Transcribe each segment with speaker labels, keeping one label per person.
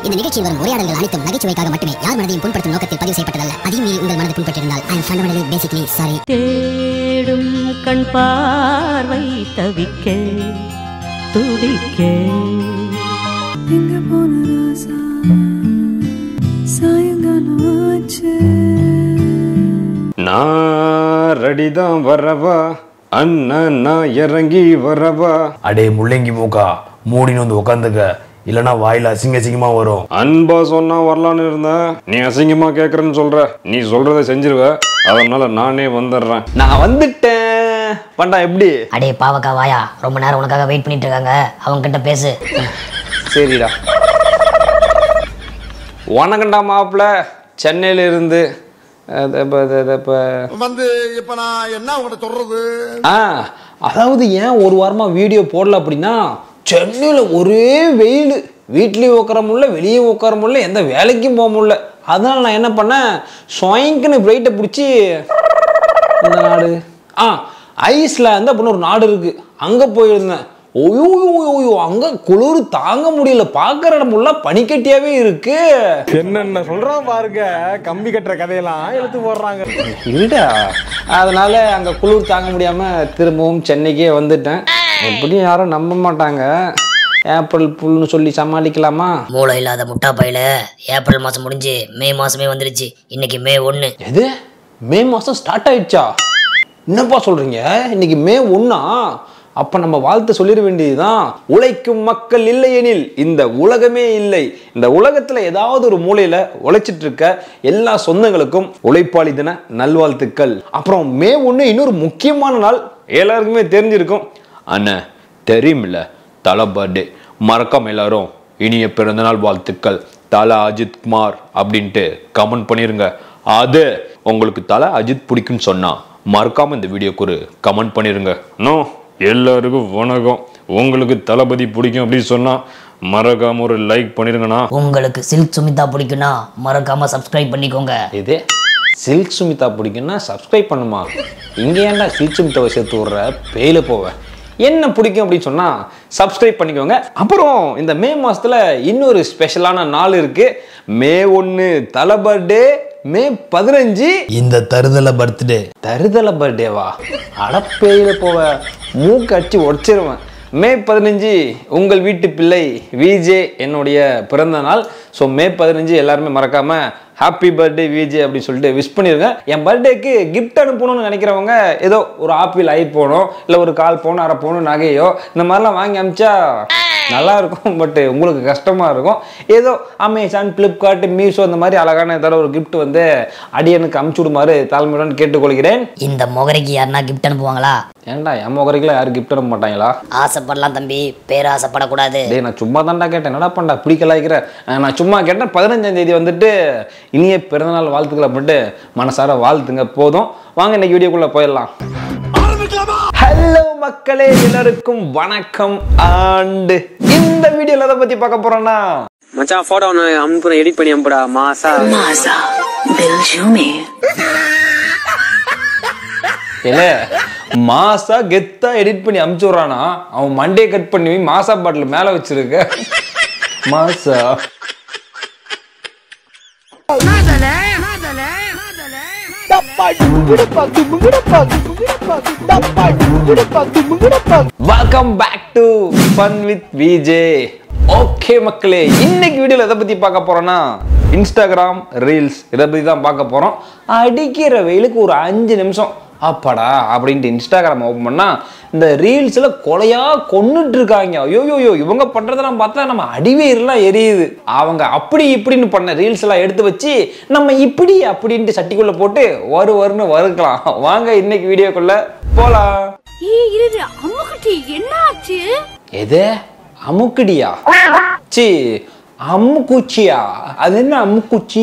Speaker 1: இந்த நிகழ்ச்சியில் வரும் உரையாடல்கள் அனைத்தும் நகைச்சுவைக்காக மட்டுமே யார் மனதையும் புண்படுத்தும் நோக்கத்தில் பதிவு செய்யப்பட்டதல்ல அதையும் மீறி உங்கள் மனதை புண்பட்டிருந்தால் I am fundamentally basically sorry
Speaker 2: தேடும் கண் பார்வை தவிக்க துடிக்க
Speaker 3: எங்க போன ராசா சாயங்காலம் ஆச்சு
Speaker 4: நான் ரெடி தான் வரவா அண்ணன் நான் இறங்கி வரவா
Speaker 5: அடே முள்ளங்கி மூக்கா மூடின்னு வந்து உட்காந்துக்க இல்லைன்னா வாயில அசிங்க அசிங்கமா வரும்
Speaker 4: அன்பா சொன்னா வரலான்னு இருந்தேன் நீ அசிங்கமா கேக்குறேன்னு சொல்ற நீ சொல்றதை செஞ்சிருவ அதனால நானே வந்துடுறேன்
Speaker 6: நான் வந்துட்டேன் பண்டா எப்படி
Speaker 1: அடே பாவக்கா வாயா ரொம்ப நேரம் உனக்காக வெயிட் பண்ணிட்டு இருக்காங்க அவங்க கிட்ட பேசு
Speaker 6: சரிடா வணக்கம்டா மாப்பிள்ள சென்னையில இருந்து அது இப்ப- அது- அது இப்ப
Speaker 7: வந்து இப்ப நான் என்ன உங்கள்கிட்ட சொல்றது
Speaker 6: ஆ அதாவது ஏன் ஒரு வாரமா வீடியோ போடல அப்படின்னா சென்னையில் ஒரே வெயில் வீட்லேயும் உட்கார முடியல வெளியே உட்கார முடியல எந்த வேலைக்கும் போக முடியல அதனால நான் என்ன பண்ணேன் ஸ்வயங்குன்னு பிரைட்டை பிடிச்சி இந்த நாடு ஆ ஐஸ்லாந்து அப்படின்னு ஒரு நாடு இருக்கு அங்கே போயிருந்தேன் ஓயோ ஓயோ அங்கே குளிர் தாங்க முடியல பார்க்குற இடம் ஃபுல்லாக பனிக்கட்டியாவே இருக்கு
Speaker 5: என்னென்ன சொல்றான் பாருங்க கம்பி கட்டுற கதையெல்லாம் எடுத்து போடுறாங்க
Speaker 6: இருடா அதனால அங்கே குளிர் தாங்க முடியாமல் திரும்பவும் சென்னைக்கே வந்துட்டேன் எப்படியும் யாரும் நம்ப மாட்டாங்க ஏப்ரல் புல்னு சொல்லி சமாளிக்கலாமா
Speaker 1: மூளை இல்லாத முட்டா பையில ஏப்ரல் மாசம் முடிஞ்சு மே மாசமே வந்துருச்சு இன்னைக்கு மே ஒன்னு
Speaker 6: எது மே மாதம் ஸ்டார்ட் ஆயிடுச்சா என்னப்பா சொல்கிறீங்க இன்னைக்கு மே ஒன்றா அப்போ நம்ம வாழ்த்து சொல்லிட வேண்டியதுதான் உழைக்கும் மக்கள் இல்லையெனில் இந்த உலகமே இல்லை இந்த உலகத்தில் ஏதாவது ஒரு மூலையில் உழைச்சிட்டு இருக்க எல்லா சொந்தங்களுக்கும் உழைப்பாளி தின நல்வாழ்த்துக்கள் அப்புறம் மே ஒன்று இன்னொரு முக்கியமான நாள் எல்லாருக்குமே தெரிஞ்சிருக்கும் அண்ணன் தெரியுமில்ல தலை பர்த்டே மறக்காம எல்லாரும் இனிய பிறந்தநாள் வாழ்த்துக்கள் தலை அஜித் குமார் அப்படின்ட்டு கமெண்ட் பண்ணிருங்க அது உங்களுக்கு தலை அஜித் பிடிக்கும்னு சொன்னா மறக்காம இந்த வீடியோக்கு ஒரு கமெண்ட் பண்ணிருங்க நோ எல்லாருக்கும் வணக்கம் உங்களுக்கு தளபதி பிடிக்கும் அப்படின்னு சொன்னா மறக்காம ஒரு லைக் பண்ணிருங்கண்ணா
Speaker 1: உங்களுக்கு சில்க் சுமிதா பிடிக்கும்னா மறக்காம சப்ஸ்கிரைப் பண்ணிக்கோங்க
Speaker 6: இது சில்க் சுமிதா பிடிக்கும்னா சப்ஸ்கிரைப் பண்ணுமா இங்கே ஏன்டா சில்க் சுமிதாவை சேர்த்து விட்ற பேயில போவேன் என்ன பிடிக்கும் அப்படின்னு சொன்னா சப்ஸ்கிரைப் பண்ணிக்கோங்க அப்புறம் இந்த மே மாசத்துல இன்னொரு ஸ்பெஷலான நாள் இருக்கு மே ஒன்று தலை பர்த்டே மே பதினஞ்சு
Speaker 5: இந்த தருதல பர்த்டே
Speaker 6: தருதலை பர்த்டேவா அடப்பேயில போவ மூக்கு அடிச்சு உடச்சிருவேன் மே பதினஞ்சு உங்கள் வீட்டு பிள்ளை விஜே என்னுடைய பிறந்த நாள் ஸோ மே பதினஞ்சு எல்லாருமே மறக்காம ஹாப்பி பர்த்டே விஜே அப்படின்னு சொல்லிட்டு விஷ் பண்ணிருங்க என் பர்த்டேக்கு கிஃப்ட் அனுப்பணும்னு நினைக்கிறவங்க ஏதோ ஒரு ஆப்பிள் ஐபோனோ இல்லை ஒரு கால் போனோ அரை போனோ நகையோ இந்த மாதிரிலாம் வாங்கி அமிச்சா நல்லா இருக்கும் பட் உங்களுக்கு கஷ்டமா இருக்கும் ஏதோ அமேசான் ஃப்ளிப்கார்ட் மீஷோ இந்த மாதிரி அழகான ஏதாவது ஒரு gift வந்து அடியனுக்கு அமுச்சு விடுமாறு தாழ்மையுடன் கேட்டுக்கொள்கிறேன்
Speaker 1: இந்த முகரைக்கு யாருன்னா கிஃப்ட் அனுப்புவாங்களா
Speaker 6: ஏன்டா என் முகரைக்குலாம் யாரும் கிஃப்ட் அனுப்ப மாட்டாங்களா
Speaker 1: ஆசைப்படலாம் தம்பி பேராசைப்படக்கூடாது
Speaker 6: டேய் நான் சும்மா தான்டா கேட்டேன் என்னடா பண்ணா பிடிக்கலாய்க்கிற நான் சும்மா கேட்டேன் பதினஞ்சாம் தேதி வந்துட்டு இனிய பிறந்தநாள் வாழ்த்துக்களை பண்ணிட்டு மனசார வாழ்த்துங்க போதும் வாங்க இன்னைக்கு வீடியோக்குள்ள போயிடலாம் ஹலோ மக்களே எல்லாருக்கும் வணக்கம் ஆண்டு இந்த வீடியோல எதை பத்தி பார்க்க போறோம்னா
Speaker 8: மச்சான் போட்டோ ஒன்று அனுப்புறேன் எடிட் பண்ணி அனுப்புடா மாசா
Speaker 6: இல்ல மாசா கெத்தா எடிட் பண்ணி அமுச்சு விட்றானா அவன் மண்டே கட் பண்ணி மாசா பாட்டில் மேல வச்சிருக்க மாசா welcome back to fun with VJ okay மக்களே இன்னைக்கு வீடியோல எதை பத்தி பார்க்க போறோம்னா இன்ஸ்டாகிராம் ரீல்ஸ் இதை பத்தி தான் பார்க்க போறோம் அடிக்கிற வெயிலுக்கு ஒரு அஞ்சு நிமிஷம் அப்பாடா அப்படின்ட்டு இன்ஸ்டாகிராம் ஓப்பன் பண்ணா இந்த ரீல்ஸ்ல கொலையா கொன்னுட்டு இருக்காங்க ஐயோயோயோ இவங்க பண்றதெல்லாம் பார்த்தா நம்ம அடிவேர்லாம் எரியுது அவங்க அப்படி இப்படின்னு பண்ண ரீல்ஸ் எல்லாம் எடுத்து வச்சு நம்ம இப்படி அப்படின்ட்டு சட்டிக்குள்ள போட்டு வரு வருன்னு வறுக்கலாம் வாங்க இன்னைக்கு வீடியோக்குள்ள போலாம்
Speaker 3: ஏய் இரு அம்முக்குட்டி என்ன ஆச்சு
Speaker 6: எது அமுக்குடியா சி அம்முக்குச்சியா அது என்ன அம்முக்குச்சி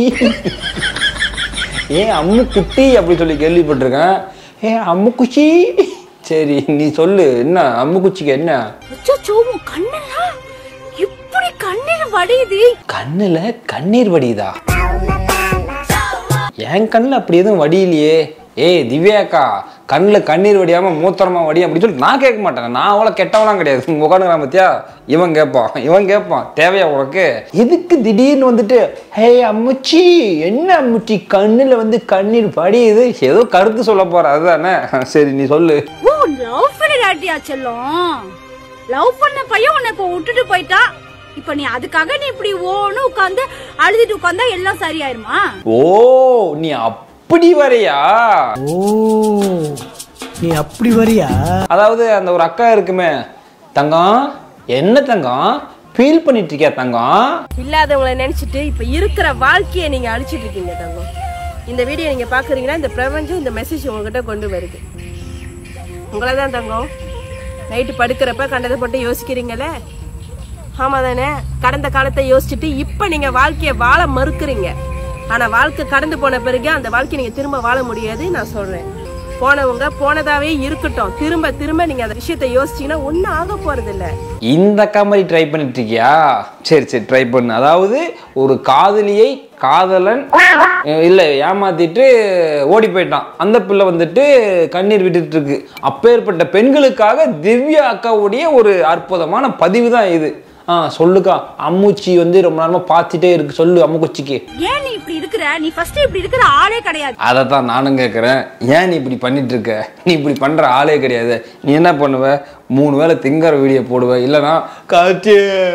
Speaker 6: ஏன் அம்முக்குட்டி அப்படி சொல்லி கேள்விப்பட்டிருக்கேன் ஏ அம்முக்குச்சி சரி நீ சொல்லு என்ன அம்முக்குச்சிக்கு என்ன
Speaker 3: அச்சோ உன் கண்ணெல்லாம் இப்படி கண்ணீர் வடியுது
Speaker 6: கண்ணுல கண்ணீர் வடியுதா என் கண்ணில் அப்படி எதுவும் வடியிலையே ஏய் திவ்யாக்கா கண்ணில் கண்ணீர் வடியாம மூத்திரமா வடியும் அப்படின்னு சொல்லி நான் கேட்க மாட்டேன் நான் அவ்வளோ கெட்டவலாம் கிடையாது உட்காந்துக்கிறான் பத்தியா இவன் கேட்பான் இவன் கேட்பான் தேவையா உனக்கு எதுக்கு திடீர்னு வந்துட்டு ஹே அம்முச்சி என்ன அம்முச்சி கண்ணுல வந்து கண்ணீர் வடியுது ஏதோ கருத்து சொல்ல போற அதுதானே சரி நீ சொல்லு
Speaker 3: ஓ லவ் பண்ணிடாட்டியா செல்லம் லவ் பண்ண பையன் உன்னை இப்ப விட்டுட்டு போயிட்டா இப்ப நீ அதுக்காக நீ இப்படி ஓன்னு உட்கார்ந்து அழுதுட்டு உட்கார்ந்தா எல்லாம் சரியாயிருமா
Speaker 6: ஓ நீ அப்படி வரையா
Speaker 5: ஓ நீ அப்படி வரியா
Speaker 6: அதாவது அந்த ஒரு அக்கா இருக்குமே தங்கம் என்ன தங்கம் ஃபீல் பண்ணிட்டு இருக்கியா தங்கம்
Speaker 9: இல்லாதவங்களை நினைச்சிட்டு இப்ப இருக்கிற வாழ்க்கையை நீங்க அழிச்சிட்டு இருக்கீங்க தங்கம் இந்த வீடியோ நீங்க பாக்குறீங்கன்னா இந்த பிரபஞ்சம் இந்த மெசேஜ் உங்ககிட்ட கொண்டு வருது உங்களை தான் தங்கம் நைட்டு படுக்கிறப்ப கண்டதை போட்டு யோசிக்கிறீங்களே ஆமா தானே கடந்த காலத்தை யோசிச்சுட்டு இப்ப நீங்க வாழ்க்கைய வாழ மறுக்கிறீங்க ஆனா வாழ்க்கை கடந்து போன பிறகு அந்த வாழ்க்கையை நீங்க திரும்ப வாழ முடியாது நான் சொல்றேன் போனவங்க போனதாவே இருக்கட்டும் திரும்ப திரும்ப நீங்க அந்த விஷயத்தை யோசிச்சீங்கன்னா ஒன்னும் ஆக போறது இல்ல
Speaker 6: இந்த அக்கா மாதிரி ட்ரை பண்ணிட்டு இருக்கியா சரி சரி ட்ரை பண்ணு அதாவது ஒரு காதலியை காதலன் அஹ் இல்ல ஏமாத்திட்டு ஓடி போயிட்டான் அந்த பிள்ளை வந்துட்டு கண்ணீர் விட்டுட்டு இருக்கு அப்பேற்பட்ட பெண்களுக்காக திவ்யா அக்காவுடைய ஒரு அற்புதமான பதிவு தான் இது ஆ சொல்லுக்கா அம்முச்சி வந்து ரொம்ப நேரமா பார்த்துட்டே இருக்கு சொல்லு அம்முக்குச்சிக்கு
Speaker 3: ஏன் நீ இப்படி இருக்கிற நீ ஃபர்ஸ்ட் இப்படி இருக்கிற ஆளே கிடையாது
Speaker 6: அதை தான் நானும் கேட்குறேன் ஏன் நீ இப்படி பண்ணிட்டு இருக்க நீ இப்படி பண்ற ஆளே கிடையாது நீ என்ன பண்ணுவ மூணு வேளை திங்கற வீடியோ போடுவ இல்லைன்னா கார்த்தி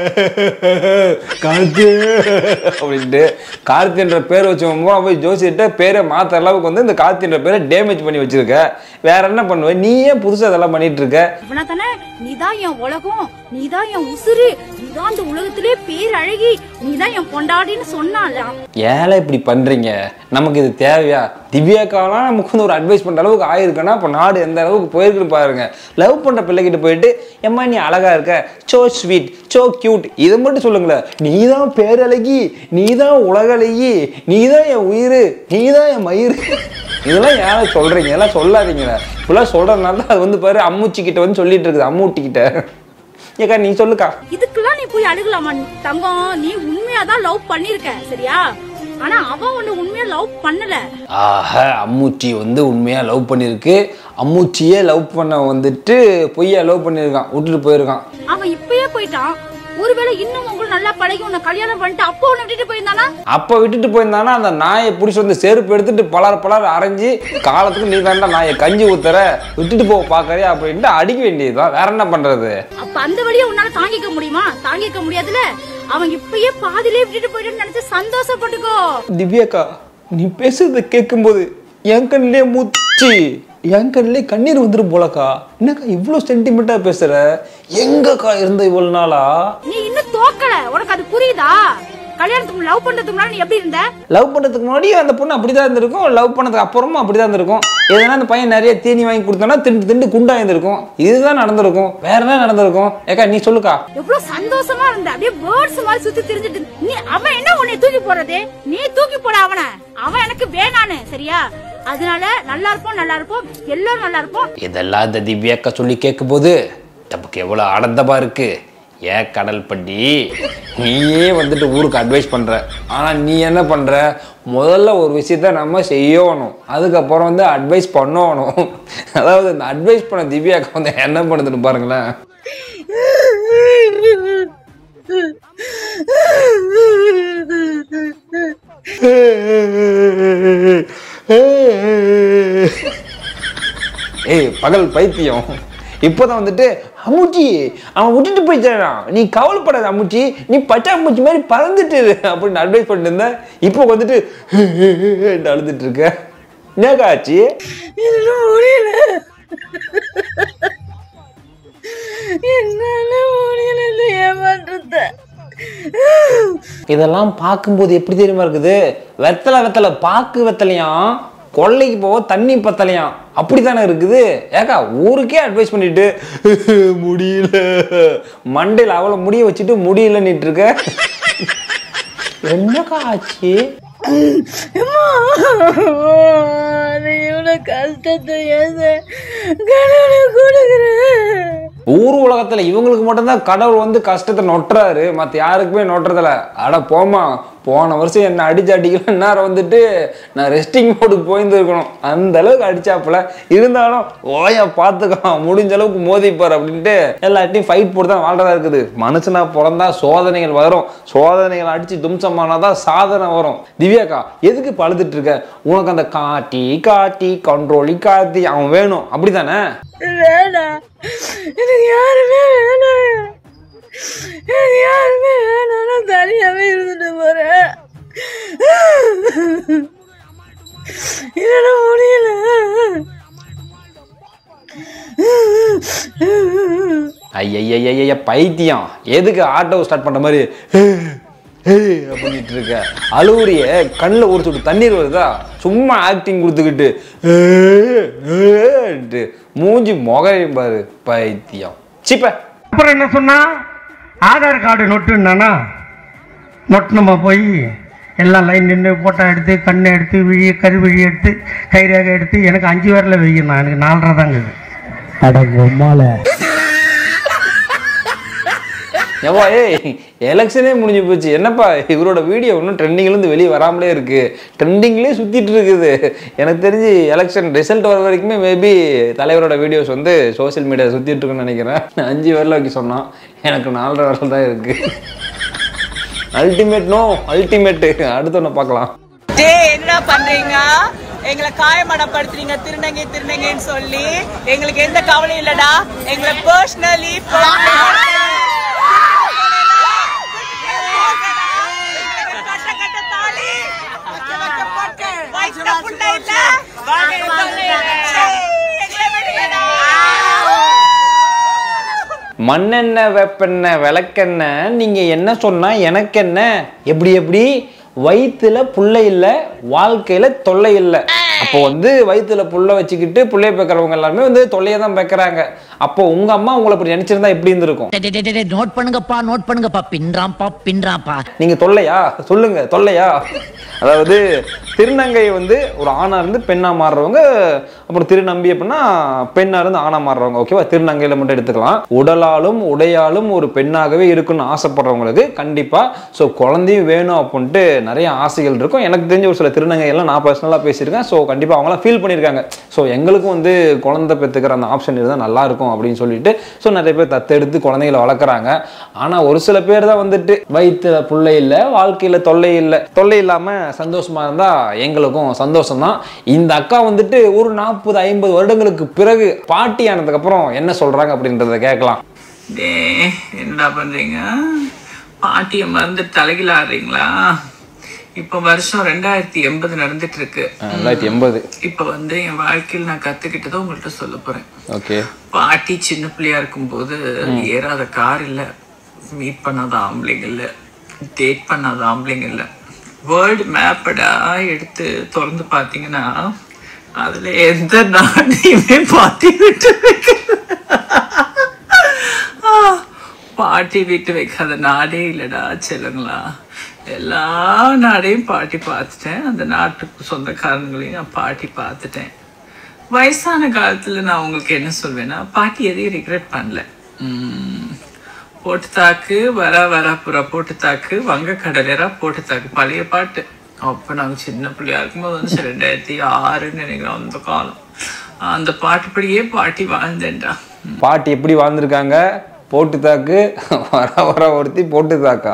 Speaker 6: கார்த்தி அப்படின்ட்டு கார்த்தின்ற பேர் வச்சவங்க பூரா போய் ஜோசிட்ட பேரை மாத்த அளவுக்கு வந்து இந்த கார்த்தின்ற பேரை டேமேஜ் பண்ணி வச்சிருக்க வேற என்ன பண்ணுவ நீ ஏன் புதுசா இதெல்லாம் பண்ணிட்டு இருக்க
Speaker 3: இவனா தானே நீதான் என் உலகம் நீதான் என் உசுரு நீதான் இந்த உலகத்திலே பேரழகி நீதான் என் பொண்டாடின்னு சொன்னான்ல
Speaker 6: ஏழை இப்படி பண்றீங்க நமக்கு இது தேவையா திவ்யாக்காலாம் நமக்கு வந்து ஒரு அட்வைஸ் பண்ற அளவுக்கு ஆயிருக்குன்னா அப்போ நாடு எந்த அளவுக்கு போயிருக்குன்னு பாருங்க லவ் பண்ற பிள்ளைகிட்ட போயிட்டு எம்மா நீ அழகா இருக்க சோ ஸ்வீட் சோ கியூட் இதை மட்டும் சொல்லுங்களேன் நீ தான் பேரழகி நீ தான் உலகழகி நீ தான் என் உயிர் நீ தான் என் மயிர் இதெல்லாம் ஏன் சொல்றீங்க இதெல்லாம் சொல்லாதீங்களே இப்படிலாம் சொல்றதுனால தான் அது வந்து பாரு அம்முச்சி கிட்ட வந்து சொல்லிட்டு இருக்குது அம்மூட்டி கிட்ட ஏக்கா நீ சொல்லுக்கா
Speaker 3: இதுக்கெல்லாம் நீ போய் அழுகலாமா தங்கம் நீ உண்மையாதான் லவ் பண்ணிருக்க சரியா ஆனா அவன் ஒண்ணு உண்மையா லவ் பண்ணல
Speaker 6: ஆஹா அம்முச்சி வந்து உண்மையா லவ் பண்ணிருக்கு அம்முச்சியே லவ் பண்ண வந்துட்டு பொய்யா லவ் பண்ணியிருக்கான் விட்டுட்டு போயிருக்கான்
Speaker 3: அவன் இப்பயே போயிட்டான் ஒருவேளை இன்னும் உங்களுக்கு நல்லா பழகி உன்னை கல்யாணம் பண்ணிட்டு அப்போ உன்னை விட்டுட்டு போயிருந்தானா
Speaker 6: அப்ப விட்டுட்டு போயிருந்தானா அந்த நாயை பிடிச்சி வந்து செருப்பு எடுத்துட்டு பலர் பலர் அரைஞ்சு காலத்துக்கு நீ தாண்டா நாயை கஞ்சி ஊத்துற விட்டுட்டு போ பாக்கறியா அப்படின்ட்டு அடிக்க வேண்டியதுதான் வேற என்ன பண்றது
Speaker 3: அப்ப அந்த வழியை உன்னால தாங்கிக்க முடியுமா தாங்கிக்க முடியாதுல அவன் இப்பயே பாதியிலே விட்டுட்டு போயிட்டு நினைச்சு சந்தோஷப்பட்டுக்கோ
Speaker 6: திவ்யாக்கா நீ பேசுறத கேட்கும்போது என் கண்ணிலே மூச்சு என் கண்ணிலே கண்ணீர் வந்துடும் போலக்கா என்னக்கா இவ்வளோ சென்டிமெண்ட்டா பேசுற எங்கக்கா இருந்த இவ்வளவு நாளா
Speaker 3: நீ இன்னும் தோக்கல உனக்கு அது புரியுதா கல்யாணத்துக்கு லவ் பண்றதுக்கு முன்னாடி நீ எப்படி இருந்த
Speaker 6: லவ் பண்ணுறதுக்கு முன்னாடி அந்த பொண்ணு அப்படிதான் இருந்திருக்கும் லவ் பண்ணதுக்கு அப்புறமும் அப்படிதான் இருந்திருக்கும் எதனா அந்த பையன் நிறைய தீனி வாங்கி கொடுத்தோன்னா திண்டு திண்டு குண்டா இருந்திருக்கும் இதுதான் நடந்திருக்கும் வேற என்ன நடந்திருக்கும் ஏக்கா நீ சொல்லுக்கா
Speaker 3: எவ்வளவு சந்தோஷமா இருந்த அப்படியே பேர்ட்ஸ் மாதிரி சுத்தி திரிஞ்சிட்டு இருந்த. நீ அவன் என்ன உன்னை தூக்கி போடுறது நீ தூக்கி போட அவனை அவன் எனக்கு வேணான்னு சரியா அதனால நல்லா இருப்போம் நல்லா இருப்போம் எல்லாரும் நல்லா இருப்போம்
Speaker 6: இதெல்லாம் இந்த திவ்யாக்கா சொல்லி கேட்கும்போது நமக்கு எவ்வளோ ஆனந்தமா இருக்கு ஏன் கடல் பட்டி நீயே வந்துட்டு ஊருக்கு அட்வைஸ் பண்ற ஆனா நீ என்ன பண்ற முதல்ல ஒரு விஷயத்த நம்ம செய்யணும் அதுக்கப்புறம் வந்து அட்வைஸ் பண்ணணும் அதாவது இந்த அட்வைஸ் பண்ண திவ்யாக்கா வந்து என்ன பண்ணுதுன்னு பாருங்களேன் ஏய் பகல் பைத்தியம் இப்போதான் வந்துட்டு அம்முச்சி அவன் விட்டுட்டு போயிட்டான் நீ கவலைப்படாத அம்முச்சி நீ பச்சை அம்முச்சி மாதிரி பறந்துட்டு இரு அப்படின்னு அட்வைஸ் பண்ணிட்டு இருந்த இப்போ வந்துட்டு அழுதுட்டு இருக்க என்னக்கா ஆச்சு
Speaker 9: முடியல என்னால முடியல இந்த ஏமாற்றத்தை
Speaker 6: இதெல்லாம் பார்க்கும்போது எப்படி தெரியுமா இருக்குது வெத்தலை வெத்தலை பாக்கு வெத்தலையாம் கொள்ளைக்கு போக தண்ணி பத்தலையாம் அப்படித்தானே இருக்குது ஏக்கா ஊருக்கே அட்வைஸ் பண்ணிட்டு முடியல மண்டையில் அவ்வளோ முடிய வச்சுட்டு முடியலன்னுட்டு இருக்க என்னக்கா ஆச்சு
Speaker 9: நீ இவ்வளவு கஷ்டத்தை ஏன் கடவுளை கொடுக்குறேன்
Speaker 6: ஊர் உலகத்துல இவங்களுக்கு மட்டும்தான் கடவுள் வந்து கஷ்டத்தை நொட்டுறாரு மத்த யாருக்குமே நொட்டுறதில்ல அட போமா போன வருஷம் என்ன அடிச்சு அடிக்கல நேரம் வந்துட்டு நான் ரெஸ்டிங் மோடுக்கு போயிருந்துருக்கணும் அந்த அளவுக்கு அடிச்சாப்புல இருந்தாலும் ஓயா பார்த்துக்கோ முடிஞ்ச அளவுக்கு மோதிப்பார் அப்படின்ட்டு எல்லாத்தையும் ஃபைட் போட்டு தான் வாழ்றதா இருக்குது மனுஷனா பிறந்தா சோதனைகள் வரும் சோதனைகள் அடிச்சு தும்சமானாதான் சாதனை வரும் திவ்யாக்கா எதுக்கு இப்ப அழுதுட்டு இருக்க உனக்கு அந்த காட்டி காட்டி கண்ட்ரோலி காட்டி அவன் வேணும் அப்படிதானே
Speaker 3: வேணாம் எனக்கு யாருமே வேணாம் எனக்கு யாருமே வேணாம் நான் தனியாவே இருந்துட்டு போறேன் என்னால முடியல
Speaker 6: ஐயய்யய்ய பைத்தியம் எதுக்கு ஆட்டோ ஸ்டார்ட் பண்ற மாதிரி அப்படின்ட்டு இருக்க அழுவுறிய கண்ணில் ஒரு சொட்டு தண்ணீர் வருதா சும்மா ஆக்டிங் கொடுத்துக்கிட்டு ஏன்ட்டு மூஞ்சி முகையும் பாரு பைத்தியம் சிப்ப
Speaker 10: அப்புறம் என்ன சொன்னா ஆதார் கார்டு நொட்டுன்னானா நொட்டு நம்ம போய் எல்லாம் லைன் நின்று போட்டோ எடுத்து கண்ணை எடுத்து விழி கருவிழி எடுத்து கைரேகை எடுத்து எனக்கு அஞ்சு பேரில் வைக்கணும் எனக்கு நாலரை தாங்க அடங்கம்மால
Speaker 6: ஏவா ஏய் எலெக்ஷனே முடிஞ்சு போச்சு என்னப்பா இவரோட வீடியோ இன்னும் ட்ரெண்டிங்லேருந்து வெளியே வராமலே இருக்கு ட்ரெண்டிங்லேயே சுற்றிட்டு இருக்குது எனக்கு தெரிஞ்சு எலெக்ஷன் ரிசல்ட் வர வரைக்குமே மேபி தலைவரோட வீடியோஸ் வந்து சோஷியல் மீடியா சுற்றிட்டு இருக்குன்னு நினைக்கிறேன் அஞ்சு வரல வைக்க சொன்னான் எனக்கு நாலரை வரல தான் இருக்கு அல்டிமேட் நோ அல்டிமேட் அடுத்து ஒன்று பார்க்கலாம்
Speaker 11: டேய் என்னடா பண்றீங்க எங்களை காயமடப்படுத்துறீங்க திருநங்கை திருநங்கைன்னு சொல்லி எங்களுக்கு எந்த கவலையும் இல்லடா எங்களை பர்சனலி
Speaker 6: மண்ணெண்ணெய் வெப்பெண்ணெய் விளக்கெண்ணெய் நீங்க என்ன சொன்னா எனக்கு என்ன எப்படி எப்படி வயிற்றுல புள்ளை இல்லை வாழ்க்கையில தொல்லை இல்லை அப்போ வந்து வயிற்றுல புள்ள வச்சுக்கிட்டு புள்ளைய பேக்கிறவங்க எல்லாருமே வந்து தொல்லையை தான் பேக்குறாங்க அப்போ உங்க அம்மா உங்களை அப்படி நினைச்சிருந்தா எப்படி இருந்திருக்கும்
Speaker 12: நோட் பண்ணுங்கப்பா நோட் பண்ணுங்கப்பா பின்றாம்பா பின்றாம்பா
Speaker 6: நீங்க தொல்லையா சொல்லுங்க தொல்லையா அதாவது திருநங்கை வந்து ஒரு ஆணா இருந்து பெண்ணா மாறுறவங்க அப்புறம் திருநம்பி அப்படின்னா பெண்ணா இருந்து ஆணா மாறுறவங்க ஓகேவா திருநங்கையில மட்டும் எடுத்துக்கலாம் உடலாலும் உடையாலும் ஒரு பெண்ணாகவே இருக்குன்னு ஆசைப்படுறவங்களுக்கு கண்டிப்பா ஸோ குழந்தையும் வேணும் அப்படின்ட்டு நிறைய ஆசைகள் இருக்கும் எனக்கு தெரிஞ்ச ஒரு சில திருநங்கை எல்லாம் நான் பர்சனலாக பேசியிருக்கேன் ஸோ கண்டிப்பாக அவங்களாம் ஃபீல் பண்ணியிருக்காங்க ஸோ எங்களுக்கும் வந்து குழந்தை பெற்றுக்கிற அந்த ஆப்ஷன் இருந்தால் நல்லா இருக்கும் அப்படின்னு சொல்லிட்டு ஸோ நிறைய பேர் தத்தெடுத்து குழந்தைகளை வளர்க்குறாங்க ஆனால் ஒரு சில பேர் தான் வந்துட்டு வயிற்றுல பிள்ளை இல்லை வாழ்க்கையில் தொல்லை இல்லை தொல்லை இல்லாமல் சந்தோஷமா இருந்தால் எங்களுக்கும் சந்தோஷம் தான் இந்த அக்கா வந்துட்டு ஒரு நாற்பது ஐம்பது வருடங்களுக்கு பிறகு பாட்டி ஆனதுக்கப்புறம் என்ன சொல்கிறாங்க அப்படின்றத கேட்கலாம்
Speaker 11: டேய் என்னடா பண்றீங்க பாட்டியை மறந்து தலைகில ஆடுறீங்களா இப்ப வருஷம் ரெண்டாயிரத்தி எண்பது நடந்துட்டு இருக்கு
Speaker 6: ரெண்டாயிரத்தி எண்பது
Speaker 11: இப்ப வந்து என் வாழ்க்கையில் நான் கத்துக்கிட்டதை உங்கள்கிட்ட சொல்ல போறேன்
Speaker 6: ஓகே
Speaker 11: பாட்டி சின்ன பிள்ளையா இருக்கும்போது ஏறாத கார் இல்ல மீட் பண்ணாத ஆம்பளைங்க இல்ல டேட் பண்ணாத ஆம்பளைங்க இல்ல வேர்ல்டு மேப்படா எடுத்து திறந்து பார்த்தீங்கன்னா அதுல எந்த நாட்டையுமே பாட்டி விட்டு வைக்கல. பாட்டி விட்டு வைக்காத நாடே இல்லடா செல்லுங்களா எல்லா நாடையும் பாட்டி பார்த்துட்டேன் அந்த நாட்டுக்கு சொந்தக்காரங்களையும் நான் பாட்டி பார்த்துட்டேன் வயசான காலத்துல நான் உங்களுக்கு என்ன சொல்வேன்னா பாட்டி எதையும் ரிக்ரெட் பண்ணல உம், போட்டு தாக்கு வர வர புறா போட்டு தாக்கு வங்க கடலரா போட்டு தாக்கு பழைய பாட்டு அப்ப நாங்க சின்ன பிள்ளையா இருக்கும்போது வந்து ரெண்டாயிரத்தி ஆறுன்னு நினைக்கிறோம் அந்த காலம் அந்த பாட்டுப்படியே பாட்டி வாழ்ந்தேன்டா
Speaker 6: பாட்டி எப்படி வாழ்ந்திருக்காங்க போட்டு தாக்கு வர வர ஒருத்தி போட்டு தாக்கா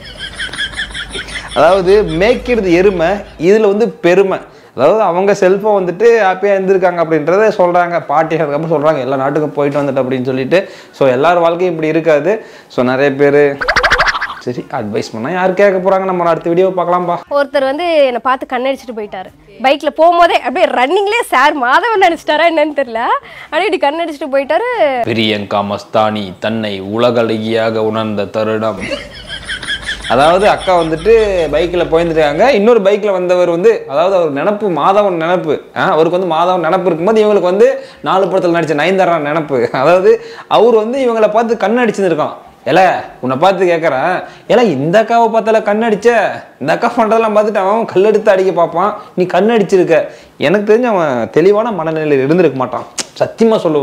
Speaker 6: அதாவது மேய்க்கிறது எருமை இதில் வந்து பெருமை அதாவது அவங்க செல்ஃபை வந்துட்டு ஹாப்பியாக இருந்திருக்காங்க அப்படின்றத சொல்கிறாங்க பாட்டி அதுக்கப்புறம் சொல்கிறாங்க எல்லா நாட்டுக்கும் போயிட்டு வந்துட்டு அப்படின்னு சொல்லிட்டு ஸோ எல்லார் வாழ்க்கையும் இப்படி இருக்காது ஸோ நிறைய பேர் சரி அட்வைஸ் பண்ணால் யார் கேட்க போகிறாங்க நம்ம அடுத்த வீடியோ பார்க்கலாம்ப்பா
Speaker 13: ஒருத்தர் வந்து என்னை பார்த்து கண்ணடிச்சிட்டு போயிட்டாரு பைக்ல போகும்போதே அப்படியே ரன்னிங்லேயே சார் மாதவன் நினைச்சிட்டாரா என்னன்னு தெரியல அப்படியே இப்படி கண்ணடிச்சிட்டு போயிட்டாரு
Speaker 6: பிரியங்கா மஸ்தானி தன்னை உலகளகியாக உணர்ந்த தருணம் அதாவது அக்கா வந்துட்டு பைக்கில் போயிருந்துட்டாங்க இன்னொரு பைக்கில் வந்தவர் வந்து அதாவது அவர் நினப்பு மாதவன் நினப்பு ஆ, அவருக்கு வந்து மாதவன் நினப்பு இருக்கும்போது இவங்களுக்கு வந்து நாலு படத்தில் நடித்த நயன்தாரா நினப்பு அதாவது அவர் வந்து இவங்களை பார்த்து கண் அடிச்சுருக்கான் ஏல உன்னை பார்த்து கேட்குறேன் ஏல இந்த அக்காவை பார்த்தால கண் அடிச்ச இந்த அக்கா பண்ணுறதெல்லாம் பார்த்துட்டு அவன் கல்லெடுத்து அடிக்க பார்ப்பான் நீ கண் அடிச்சிருக்க எனக்கு தெரிஞ்சு அவன் தெளிவான மனநிலையில் இருந்திருக்க மாட்டான் சத்தியமாக சொல்லுவாங்க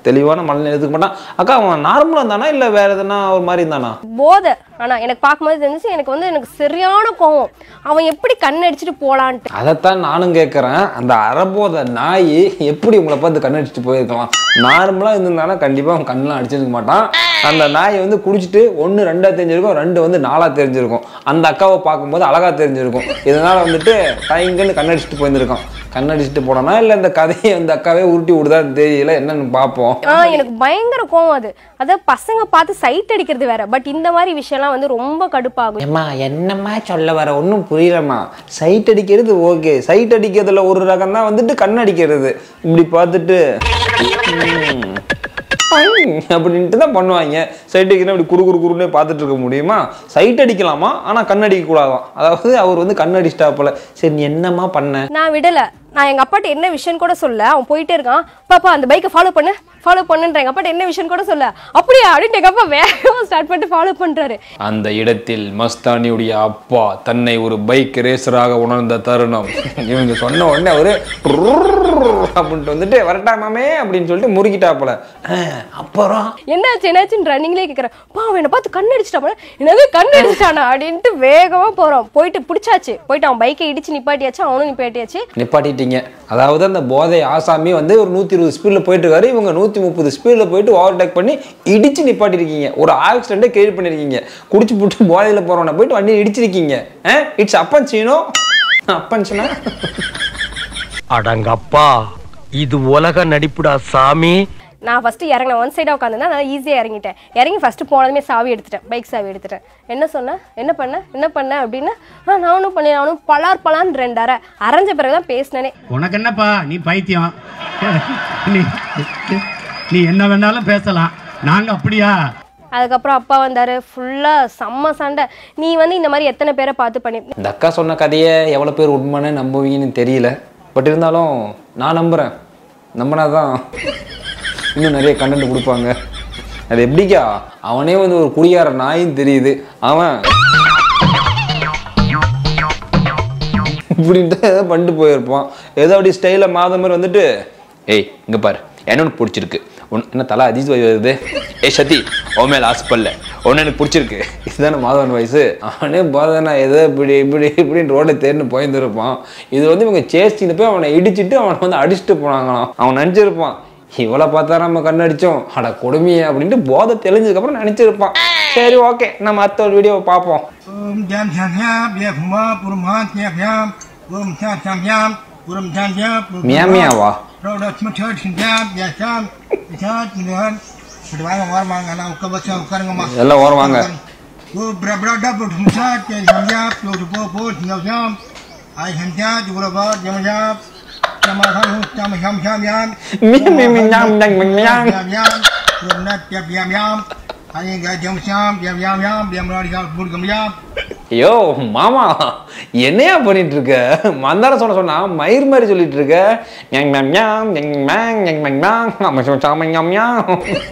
Speaker 6: தெளிவான மனநிலை எடுத்துக்க மாட்டான் அக்கா அவன் நார்மலாக இருந்தானா இல்லை வேற எதுனா ஒரு மாதிரி இருந்தானா
Speaker 13: போதை ஆனா எனக்கு பார்க்கும்போது தெரிஞ்சுச்சு எனக்கு வந்து எனக்கு சரியான கோவம் அவன் எப்படி கண் அடிச்சுட்டு போலான்ட்டு
Speaker 6: அதைத்தான் நானும் கேட்குறேன் அந்த அறபோத நாய் எப்படி உங்களை பார்த்து கண் அடிச்சுட்டு போயிருக்கலாம் நார்மலாக இருந்திருந்தானா கண்டிப்பாக அவன் கண்ணெலாம் அடிச்சிருக்க மாட்டான் அந்த நாய் வந்து குடிச்சிட்டு ஒன்று ரெண்டாக தெரிஞ்சிருக்கும் ரெண்டு வந்து நாலாக தெரிஞ்சிருக்கும் அந்த அக்காவை பார்க்கும்போது அழகாக தெரிஞ்சிருக்கும் இதனால் வந்துட்டு டைங்கன்னு கண்ணடிச்சிட்டு போயிருந்திருக்கான் கண்ணடிச்சிட்டு போனானா இல்லை இந்த கதையை அந்த அக்காவே உருட்டி விடுதான்னு தெரியல என்னன்னு பார்ப்போம்
Speaker 13: ஆ எனக்கு பயங்கர கோவம் அது அதாவது பசங்க பார்த்து சைட் அடிக்கிறது வேற பட் இந்த மாதிரி விஷயம்லாம் வந்து ரொம்ப கடுப்பாகும்
Speaker 6: ஏம்மா என்னம்மா சொல்ல வர ஒன்றும் புரியலம்மா சைட் அடிக்கிறது ஓகே சைட் அடிக்கிறதுல ஒரு ரகம் தான் வந்துட்டு கண் அடிக்கிறது இப்படி பார்த்துட்டு ம், பைங் அப்படின்ட்டு தான் பண்ணுவாங்க சைட் அடிக்கிறா இப்படி குறு குறு குறுன்னே பார்த்துட்டு இருக்க முடியுமா சைட் அடிக்கலாமா ஆனால் கண் அடிக்க கூடாதாம் அதாவது அவர் வந்து கண் அடிச்சிட்டா போல சரி நீ என்னம்மா பண்ண
Speaker 13: நான் விடல நான் எங்க அப்பாட்ட என்ன விஷயம் கூட சொல்ல அவன் போயிட்டே இருக்கான் பாப்பா அந்த பைக்கை ஃபாலோ பண்ணு ஃபாலோ பண்ணுன்ற எங்க அப்பாட்ட என்ன விஷயம் கூட சொல்ல அப்படியா அப்படின்னு எங்க அப்பா வேகமா ஸ்டார்ட் பண்ணிட்டு ஃபாலோ பண்றாரு
Speaker 6: அந்த இடத்தில் மஸ்தானியுடைய அப்பா தன்னை ஒரு பைக் ரேசராக உணர்ந்த தருணம் இவங்க சொன்ன உடனே அவரு அப்படின்ட்டு வந்துட்டு வரட்டாமாமே அப்படின்னு சொல்லிட்டு முறுக்கிட்டாப்புல அஹ், அப்புறம்
Speaker 13: என்னாச்சு என்னாச்சுன்னு ரன்னிங்லேயே கேட்குறேன் பா அவன் என்னை பார்த்து கண் அடிச்சிட்டா என்னது கண் அடிச்சிட்டானா அப்படின்ட்டு வேகமா போறோம் போயிட்டு பிடிச்சாச்சு போயிட்டு அவன் பைக்கை இடிச்சு நிப்பாட்டியாச்சு அவனும் நிப்பாட்டியாச்சு
Speaker 6: நிப்பாட்டிட்டீங்க அதாவது அந்த போதை ஆசாமி வந்து ஒரு நூற்றி இருபது ஸ்பீடில் போயிட்டு இருக்காரு இவங்க நூற்றி முப்பது ஸ்பீடில் போயிட்டு ஓவர்டேக் பண்ணி இடிச்சு நிப்பாட்டிருக்கீங்க ஒரு ஆக்சிடென்ட்டே கிரியேட் பண்ணிருக்கீங்க குடிச்சு புட்டு போதையில் போகிறவனை போயிட்டு வண்டியை இடிச்சிருக்கீங்க இட்ஸ் அப்பன் சீனோ அப்பன் சீனா
Speaker 14: அடங்கப்பா இது உலக நடிப்புடா சாமி
Speaker 13: நான் ஃபர்ஸ்ட் இறங்கினேன் ஒன் சைடாக உட்காந்துருந்தா நான் ஈஸியாக இறங்கிட்டேன் இறங்கி ஃபர்ஸ்ட் போனதுமே சாவி எடுத்துட்டேன் பைக் சாவி எடுத்துட்டேன் என்ன சொன்னேன் என்ன பண்ண என்ன பண்ண அப்படின்னு ஆ நானும் பண்ணி நானும் பலார் பலான்னு ரெண்டு அரை அரைஞ்ச பிறகு தான் பேசினேனே
Speaker 10: உனக்கு என்னப்பா நீ பைத்தியம் நீ நீ என்ன வேணாலும் பேசலாம் நாங்க அப்படியா
Speaker 13: அதுக்கப்புறம் அப்பா வந்தாரு ஃபுல்லாக செம்ம சண்டை நீ வந்து இந்த மாதிரி எத்தனை பேரை பார்த்து பண்ணி
Speaker 6: இந்த அக்கா சொன்ன கதையை எவ்வளோ பேர் உண்மைன்னு நம்புவீங்கன்னு தெரியல பட் இருந்தாலும் நான் நம்புகிறேன் நம்பினா தான் இன்னும் நிறைய கண்டென்ட் கொடுப்பாங்க அது எப்படிக்கா அவனே வந்து ஒரு குடியார நாயின்னு தெரியுது அவன் இப்படின்ட்டு ஏதோ பண்ணிட்டு போயிருப்பான் ஏதோ அப்படி ஸ்டைலில் மாத மாதிரி வந்துட்டு ஏய் இங்கே பாரு என்னொன்று பிடிச்சிருக்கு உன் என்ன தலை அதிஜ் வயசு வருது ஏய் சதி உன் மேலே ஆசைப்படல ஒன்று எனக்கு பிடிச்சிருக்கு இதுதானே மாதவன் வயசு அவனே போதனா ஏதோ இப்படி இப்படி இப்படின்னு ரோடை தேர்ந்து போயிருந்திருப்பான் இது வந்து இவங்க சேஸ்டின்னு போய் அவனை இடிச்சிட்டு அவனை வந்து அடிச்சுட்டு போனாங்களாம் அவன் நினச்சிருப்பான் இவளை பார்த்தா நம்ம கண்ணடிச்சோம் அட கொடுமையே அப்படின்ட்டு போதை தெளிஞ்சதுக்கப்புறம் நினச்சிருப்பான் சரி ஓகே நம்ம அடுத்த ஒரு வீடியோவை பார்ப்போம்
Speaker 10: ஓம் ஜாம் ஜாம் ஜாம் பியகுமா புருமா ஜாம் ஜாம் ஓம் ஜாம் ஜாம் ஜாம் புரும் ஜாம் ஜாம்
Speaker 6: மியா மியாவா
Speaker 10: ரோட சும்மா சேர்த்து ஜாம் ஜாம் ஜாம் ஜாம் ஜாம் இப்படி வாங்க வாங்க நான் உட்கார வச்சு உட்காருங்கம்மா
Speaker 6: எல்லாம் ஓரம் வாங்க
Speaker 10: ஓ பிரா பிரா டா புரு முசா ஜாம் ஜாம் ஜாம் போ போ போ ஜாம் ஜாம் ஐ ஹம் ஜாம் ஜுர பா ஜாம் ஜாம் ஜாம் ஜாம் ஜாம் ஜாம் ஜாம் ஜாம்
Speaker 6: மியா மியா மியா ஜாம் ஜாம் மியா
Speaker 10: ஜாம் ஜாம் புரும் நட் ஜாம் ஜாம் ஜாம் ஐ ஜாம் ஜாம் ஜாம் ஜாம் ஜாம் ஜாம் ராடி ஜாம் புரு ஜாம்
Speaker 6: ஐயோ மாமா என்னையா பண்ணிட்டு இருக்க மந்தார சொன்ன சொன்னா மயிர் மாதிரி சொல்லிட்டு இருக்க ஞங் மேம் ஞாம் ஞங் மேங் ஞங் மேங் மேங் அம்மா சாம ஞாம் ஞாம்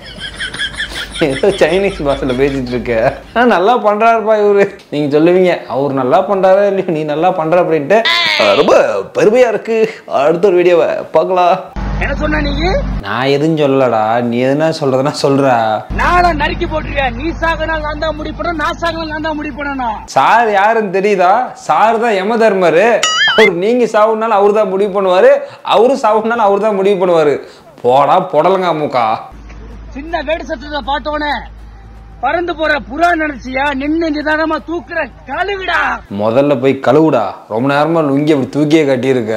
Speaker 6: ஏதோ சைனீஸ் பாஷையில் பேசிட்டு இருக்க ஆ, நல்லா பண்றாருப்பா இவரு நீங்க சொல்லுவீங்க அவர் நல்லா பண்றாரா இல்லையா நீ நல்லா பண்ற அப்படின்ட்டு ஆ, ரொம்ப பெருமையா இருக்கு அடுத்த ஒரு வீடியோவை பார்க்கலாம்
Speaker 14: என்ன சொன்ன நீ
Speaker 6: நான் எதுவும் சொல்லலடா நீ எதுனா சொல்றதுனா சொல்றா
Speaker 14: நாளை நறுக்கி போட்டுருக்க நீ சாகனா நான் தான் முடிவு பண்ணணும் நான் சாகனா நான் தான் முடிவு பண்ணணும்
Speaker 6: சார் யாருன்னு தெரியுதா சார் தான் யம தர்மரு அவர் நீங்க சாவுனாலும் அவர் தான் முடிவு பண்ணுவாரு அவரு சாவுனாலும் அவர் தான் முடிவு பண்ணுவாரு போடா புடலங்க மூக்கா
Speaker 14: சின்ன வேடு சத்தத்தை பார்த்தோன்னே பறந்து போற புறா நினைச்சியா நின்னு நிதானமா தூக்குற கழுவிடா
Speaker 6: முதல்ல போய் கழுவுடா ரொம்ப நேரமா லுங்கி அப்படி தூக்கியே கட்டியிருக்க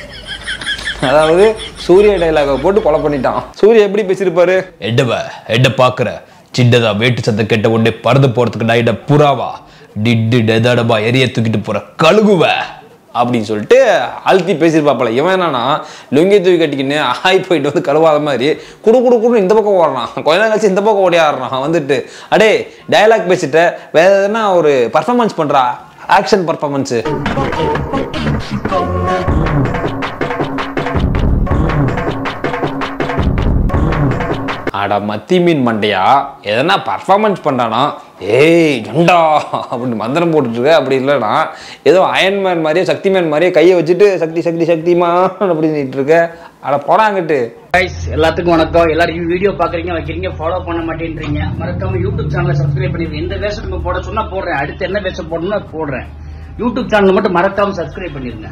Speaker 6: அதாவது சூரிய டைலாக போட்டு கொலை பண்ணிட்டான் சூரிய எப்படி பேசியிருப்பாரு
Speaker 5: எட்டவ எட்ட பாக்குற சின்னதா வேட்டு சத்தம் கேட்ட உடனே பறந்து போறதுக்கு நான் இட புறாவா டிட்டு டெதடபா எரிய தூக்கிட்டு போற கழுகுவ
Speaker 6: அப்படின்னு சொல்லிட்டு அழுத்தி பேசியிருப்பாப்பல இவன் என்னன்னா லுங்கி தூக்கி கட்டிக்கின்னு ஆய் போயிட்டு வந்து கழுவாத மாதிரி குடு குடு குடு இந்த பக்கம் ஓடுறான் கொஞ்ச நேரம் கழிச்சு இந்த பக்கம் ஓடியாடுறான் வந்துட்டு அடே டயலாக் பேசிட்ட வேற எதுனா ஒரு பர்ஃபார்மன்ஸ் பண்றா ஆக்ஷன் பர்ஃபார்மன்ஸு அட மத்தி மீன் மண்டையா எதனா பர்ஃபார்மன்ஸ் பண்ணுறானா ஏய் ஜண்டா அப்படின்னு மந்திரம் போட்டுட்டு இருக்க அப்படி இல்லைனா ஏதோ அயன்மேன் மாதிரியே சக்திமேன் மாதிரியே கையை வச்சுட்டு சக்தி சக்தி சக்திமான் அப்படின்னு சொல்லிட்டு இருக்க அட போடாங்கிட்டு
Speaker 14: கைஸ் எல்லாத்துக்கும் வணக்கம் எல்லாரும் வீடியோ பாக்குறீங்க வைக்கிறீங்க ஃபாலோ பண்ண மாட்டேன்றீங்க மறக்காம யூடியூப் சேனலை சப்ஸ்கிரைப் பண்ணிருங்க எந்த வேஷம் நம்ம போட சொன்னா போடுறேன் அடுத்து என்ன வேஷம் போடணும்னா போடுறேன் யூடியூப் சேனல் மட்டும் மறக்காம சப்ஸ்கிரைப் பண்ணிருங்க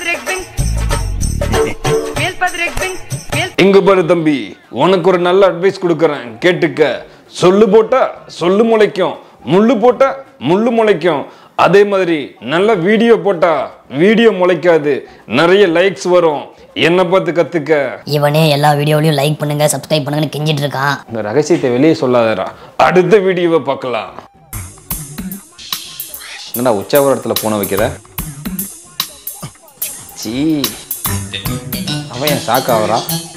Speaker 4: இங்க பாரு தம்பி உனக்கு ஒரு நல்ல அட்வைஸ் கொடுக்கறேன் கேட்டுக்க சொல்லு போட்டா சொல்லு முளைக்கும் முள்ளு போட்டா முள்ளு முளைக்கும் அதே மாதிரி நல்ல வீடியோ போட்டா வீடியோ முளைக்காது நிறைய லைக்ஸ் வரும் என்ன பார்த்து கத்துக்க
Speaker 15: இவனே எல்லா வீடியோலையும் லைக் பண்ணுங்க சப்ஸ்கிரைப் பண்ணுங்கன்னு கெஞ்சிட்டு இருக்கான்
Speaker 6: இந்த ரகசியத்தை வெளியே சொல்லாதடா
Speaker 4: அடுத்த வீடியோவை பார்க்கலாம்
Speaker 6: என்னடா உச்சாவரத்தில் போன வைக்கிற சீ அவன் ஏன் ஷாக் ஆகுறா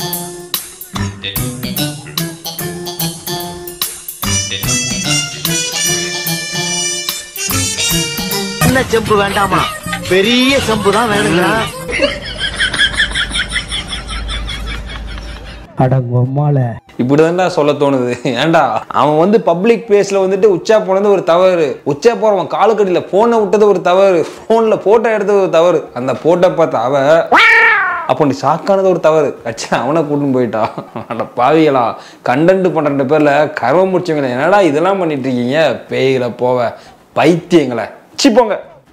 Speaker 12: சின்ன செம்பு வேண்டாமா பெரிய செம்பு தான் வேணுங்களா
Speaker 10: அடங்கொம்மால
Speaker 6: இப்படிதான்டா சொல்ல தோணுது ஏன்டா அவன் வந்து பப்ளிக் பிளேஸ்ல வந்துட்டு உச்சா போனது ஒரு தவறு உச்சா போறவன் காலுக்கடியில் போனை விட்டது ஒரு தவறு போன்ல போட்டோ எடுத்தது ஒரு தவறு அந்த போட்டோ பார்த்த அவ அப்போ நீ ஷாக்கானது ஒரு தவறு கட்சி அவனை கூட்டின்னு போயிட்டா அட பாவிகளா கண்டென்ட் பண்ற பேர்ல கர்வ முடிச்சவங்களே என்னடா இதெல்லாம் பண்ணிட்டு இருக்கீங்க பேய்களை போவ பைத்தியங்களை சி போங்க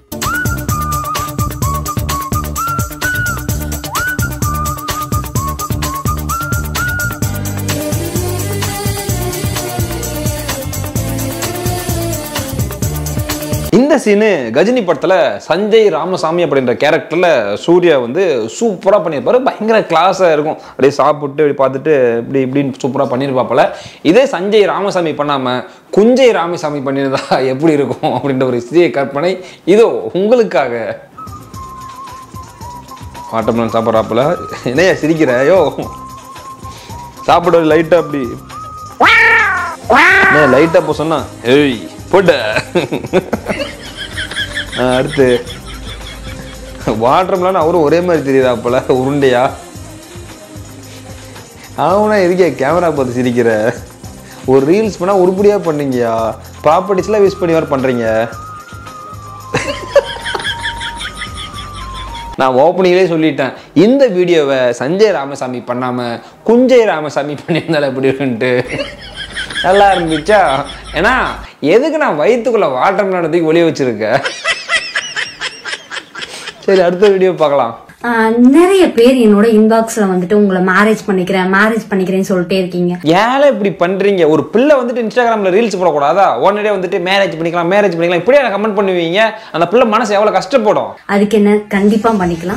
Speaker 6: இந்த சீனு கஜினி படத்துல சஞ்சய் ராமசாமி அப்படின்ற கேரக்டர்ல சூர்யா வந்து சூப்பரா பண்ணியிருப்பாரு பயங்கர கிளாஸா இருக்கும் அப்படியே சாப்பிட்டு இப்படி பார்த்துட்டு இப்படி இப்படின்னு சூப்பரா பண்ணியிருப்பாப்பல இதே சஞ்சய் ராமசாமி பண்ணாம குஞ்சை ராமசாமி பண்ணியிருந்தா எப்படி இருக்கும் அப்படின்ற ஒரு சிறிய கற்பனை இதோ உங்களுக்காக வாட்டர்மெலன் சாப்பிட்றாப்புல என்னையா சிரிக்கிற யோ சாப்பிட லைட்டா அப்படி லைட்டா போ சொன்னா ஏய் போட்ட ஆ, அடுத்து வாட்டர்மெலன் அவரும் ஒரே மாதிரி தெரியுறாப்புல உருண்டையா அவனா எதுக்கே கேமரா பார்த்து சிரிக்கிற ஒரு ரீல்ஸ் பண்ணா உருப்படியா பண்ணீங்கயா ப்ராப்பர்ட்டிஸ்லாம் யூஸ் பண்ணி வர பண்றீங்க நான் ஓப்பனிங்லேயே சொல்லிட்டேன் இந்த வீடியோவை சஞ்சய் ராமசாமி பண்ணாம குஞ்சய் ராமசாமி பண்ணியிருந்தால எப்படி இருக்குன்ட்டு நல்லா இருந்துச்சா ஏன்னா எதுக்கு நான் வயிற்றுக்குள்ள வாட்டர் நடத்தி ஒளிய வச்சிருக்கேன் சரி அடுத்த வீடியோ பார்க்கலாம்
Speaker 16: ஆஹ் நிறைய பேர் என்னோட இன்பாக்ஸ்ல வந்துட்டு உங்களை மேரேஜ் பண்ணிக்கிறேன் மேரேஜ் பண்ணிக்கிறேன்னு சொல்லிட்டே இருக்கீங்க
Speaker 6: ஏன் இப்படி பண்றீங்க ஒரு பிள்ளை வந்துட்டு இன்ஸ்டாகிராம்ல ரீல்ஸ் போடக்கூடாதா உடனே வந்துட்டு மேரேஜ் பண்ணிக்கலாம் மேரேஜ் பண்ணிக்கலாம் இப்படியே கமெண்ட் பண்ணுவீங்க அந்த பிள்ளை மனசு எவ்வளவு கஷ்டப்படும்
Speaker 16: அதுக்கு என்ன கண்டிப்பா பண்ணிக்கலாம்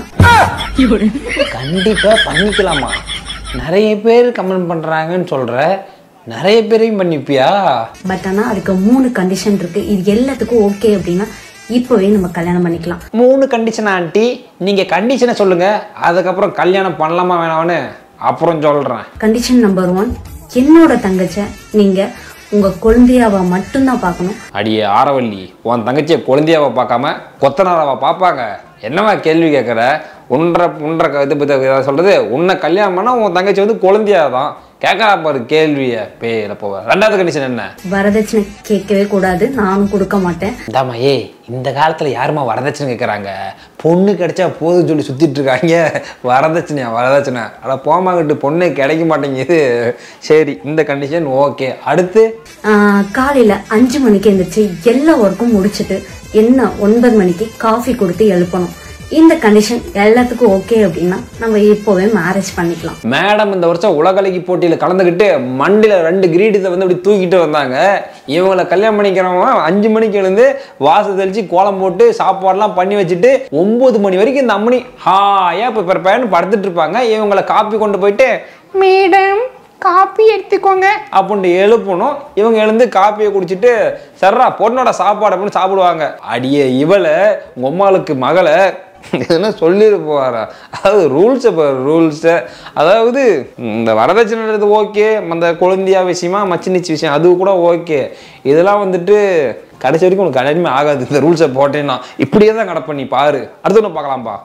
Speaker 6: கண்டிப்பா பண்ணிக்கலாமா நிறைய பேர் கமெண்ட் பண்றாங்கன்னு சொல்ற நிறைய பேரையும் பண்ணிப்பியா
Speaker 16: பட் ஆனா அதுக்கு மூணு கண்டிஷன் இருக்கு இது எல்லாத்துக்கும் ஓகே அப்படின்னா இப்போவே நம்ம கல்யாணம் பண்ணிக்கலாம்
Speaker 6: மூணு கண்டிஷன் ஆண்டி நீங்க கண்டிஷனை சொல்லுங்க அதுக்கப்புறம் கல்யாணம் பண்ணலாமா வேணாம்னு அப்புறம் சொல்றேன்
Speaker 16: கண்டிஷன் நம்பர் ஒன் என்னோட தங்கச்ச நீங்க உங்க குழந்தையாவா மட்டும்தான் பார்க்கணும்
Speaker 6: அடியே ஆரவல்லி உன் தங்கச்சியை குழந்தையாவை பார்க்காம கொத்தனாராவா பார்ப்பாங்க என்னவா கேள்வி கேட்குற உன்ற உன்ற இது பத்தி சொல்றது உன்னை கல்யாணம் பண்ணா உன் தங்கச்சி வந்து குழந்தையா தான் கேட்கறா பாரு கேள்விய பேர போவ ரெண்டாவது கண்டிஷன் என்ன
Speaker 16: வரதட்சணை கேட்கவே கூடாது நானும் கொடுக்க மாட்டேன்
Speaker 6: இந்தாம்மா ஏய் இந்த காலத்துல யாருமா வரதட்சணை கேட்குறாங்க பொண்ணு கிடைச்சா போதும் சொல்லி சுத்திட்டு இருக்காங்க வரதட்சணையா வரதட்சணை அட போமாங்கிட்டு பொண்ணு கிடைக்க மாட்டேங்குது சரி இந்த கண்டிஷன் ஓகே அடுத்து
Speaker 16: ஆஹ் காலையில அஞ்சு மணிக்கு எந்திரிச்சு எல்லா ஒர்க்கும் முடிச்சிட்டு என்ன ஒன்பது மணிக்கு காஃபி கொடுத்து எழுப்பணும் இந்த கண்டிஷன் எல்லாத்துக்கும் ஓகே அப்படின்னா நம்ம இப்போவே மேரேஜ் பண்ணிக்கலாம்
Speaker 6: மேடம் இந்த வருஷம் உலகலகி போட்டியில் கலந்துக்கிட்டு மண்டியில் ரெண்டு கிரீடத்தை வந்து அப்படி தூக்கிட்டு வந்தாங்க இவங்களை கல்யாணம் பண்ணிக்கிறவங்க அஞ்சு மணிக்கு எழுந்து வாசல் தெளிச்சு கோலம் போட்டு சாப்பாடுலாம் பண்ணி வச்சுட்டு ஒன்பது மணி வரைக்கும் இந்த அம்மனி ஹாயா இப்போ பிறப்பேன்னு படுத்துட்டு இருப்பாங்க இவங்களை காப்பி கொண்டு போயிட்டு மேடம் காப்பி எடுத்துக்கோங்க அப்படின்ட்டு எழுப்பணும் இவங்க எழுந்து காப்பியை குடிச்சிட்டு சர்ரா பொண்ணோட சாப்பாடு அப்படின்னு சாப்பிடுவாங்க அடியே இவளை உங்க அம்மாளுக்கு மகளை என்ன சொல்லிட்டு போவாரா அதாவது ரூல்ஸை பாரு ரூல்ஸை அதாவது இந்த வரதட்சணைன்றது ஓகே அந்த குழந்தையா விஷயமா மச்சினிச்சி விஷயம் அது கூட ஓகே இதெல்லாம் வந்துட்டு கடைசி வரைக்கும் உனக்கு கல்யாணமே ஆகாது இந்த ரூல்ஸை போட்டேன்னா இப்படியே தான் கிடப்ப நீ பாரு அடுத்து ஒன்று பார்க்கலாம்ப்பா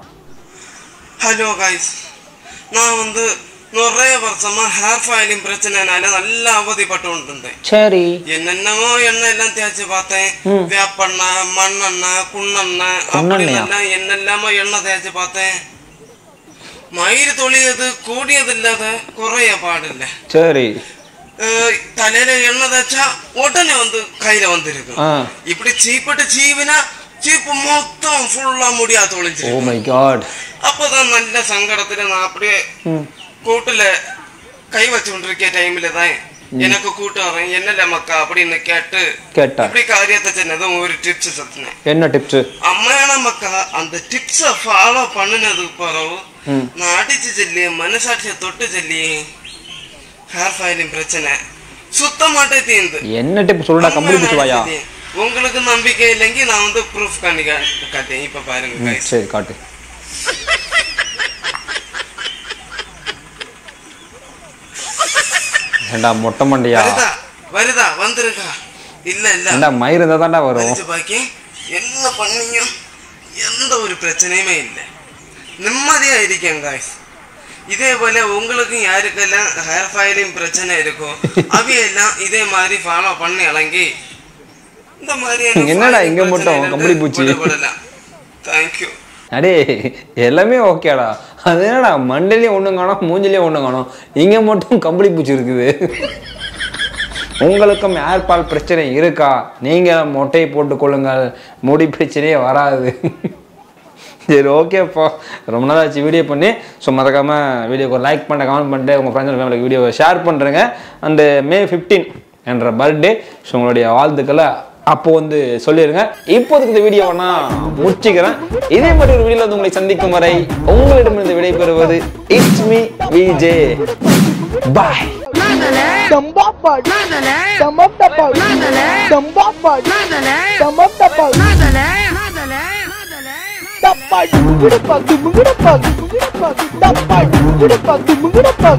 Speaker 17: ഹലോ ഗൈസ് நான் வந்து நிறைய வருஷமா ஹேர் ஃபாயிலிங் பிரச்சனைனால நல்லா அவதிப்பட்டு
Speaker 6: சரி
Speaker 17: என்னென்னமோ எண்ணெய் எல்லாம் தேய்ச்சி பார்த்தேன்
Speaker 6: ம்.
Speaker 17: வேப்பெண்ணெய் மண்ணெண்ணெய் குண்ணெண்ணெய்
Speaker 6: குண்ணெண்ணெயா?
Speaker 17: அப்படின்னெல்லாம் என்னெல்லாமோ எண்ணெய் தேய்ச்சி பார்த்தேன் மயிர் தொழியது கூடியதில்லாத குறைய பாடில்ல
Speaker 6: சரி
Speaker 17: அஹ், தலையில எண்ணெய் தேய்ச்சா உடனே வந்து கையில வந்துருக்கும்
Speaker 6: ஆ
Speaker 17: இப்படி சீப்பிட்டு சீவினா சீப்பு மொத்தம் ஃபுல்லா முடியா
Speaker 6: ஓ
Speaker 17: தொலைஞ்சிருக்கும்
Speaker 6: மை காட்
Speaker 17: அப்பதான் நல்ல சங்கடத்துல நான் அப்படியே கூட்டுல கை வச்சு கொண்டிருக்க டைம்ல தான் எனக்கு கூட்டம் வரேன் என்னல மக்கா அப்படின்னு கேட்டு
Speaker 6: கேட்டா
Speaker 17: இப்படி காரியத்தை சொன்னதும் ஒரு டிப்ஸ் சத்தினேன்
Speaker 6: என்ன டிப்ஸ்
Speaker 17: அம்மையான மக்கா அந்த டிப்ஸ ஃபாலோ பண்ணினதுக்கு பிறகு
Speaker 6: ம்
Speaker 17: நான் அடிச்சு சொல்லி மனசாட்சியை தொட்டு சொல்லி ஹேர் ஃபைலிங் பிரச்சனை சுத்தமாட்டே தீர்ந்து
Speaker 6: என்ன டிப் சொல்லுடா கம்பளி பிடிச்சி வாயா
Speaker 17: உங்களுக்கு நம்பிக்கை இல்லைங்க நான் வந்து ப்ரூஃப் பண்ணி கா- காட்டேன் இப்ப பாருங்க
Speaker 6: ம்,
Speaker 17: guys.
Speaker 6: சரி காட்டு ஏண்டா மொட்டை மண்டையா
Speaker 17: வருதா வருதா வந்துருக்கா இல்ல இல்ல
Speaker 6: ஏண்டா மயிர் இருந்தா தான்டா வரும்
Speaker 17: வலிச்சு பாக்கி என்ன பண்ணீங்க எந்த ஒரு பிரச்சனையுமே இல்லை நிம்மதியா இருக்கேன் காய்ஸ் இதே போல உங்களுக்கும் யாருக்கெல்லாம் ஹேர் ஃபைலிங் பிரச்சனை இருக்கோ அவையெல்லாம் இதே மாதிரி ஃபாலோ பண்ணி இறங்கி இந்த மாதிரி
Speaker 6: என்னடா இங்க மட்டும் கம்பளி பூச்சி
Speaker 17: தேங்க்யூ
Speaker 6: அடே எல்லாமே ஓகேடா அது என்னடா மண்டையிலயும் ஒண்ணும் காணோம் மூஞ்சிலையும் ஒண்ணும் காணோம் இங்க மட்டும் கம்பளி பூச்சி இருக்குது உங்களுக்கும் ஏர்பால் பிரச்சனை இருக்கா நீங்க மொட்டையை போட்டுக் கொள்ளுங்கள் முடி பிரச்சனையே வராது சரி ஓகேப்பா ரொம்ப நாள் ஆச்சு வீடியோ பண்ணி ஸோ மறக்காம வீடியோக்கு ஒரு லைக் பண்ண கமெண்ட் பண்ணிட்டு உங்கள் ஃப்ரெண்ட்ஸ் ஃபேமிலிக்கு வீடியோவை ஷேர் பண்ணுறேங்க அந்த மே ஃபிஃப்டீன் என்ற பர்த்டே ஸோ உங்களுடைய வாழ்த்துக்களை அப்போ வந்து சொல்லிடுங்க இப்போதைக்கு இந்த வீடியோவை நான் முடிச்சுக்கிறேன் இதே மாதிரி ஒரு வீடியோவில் வந்து உங்களை சந்திக்கும் வரை உங்களிடமிருந்து விடைபெறுவது it's me VJ bye
Speaker 18: Tapa,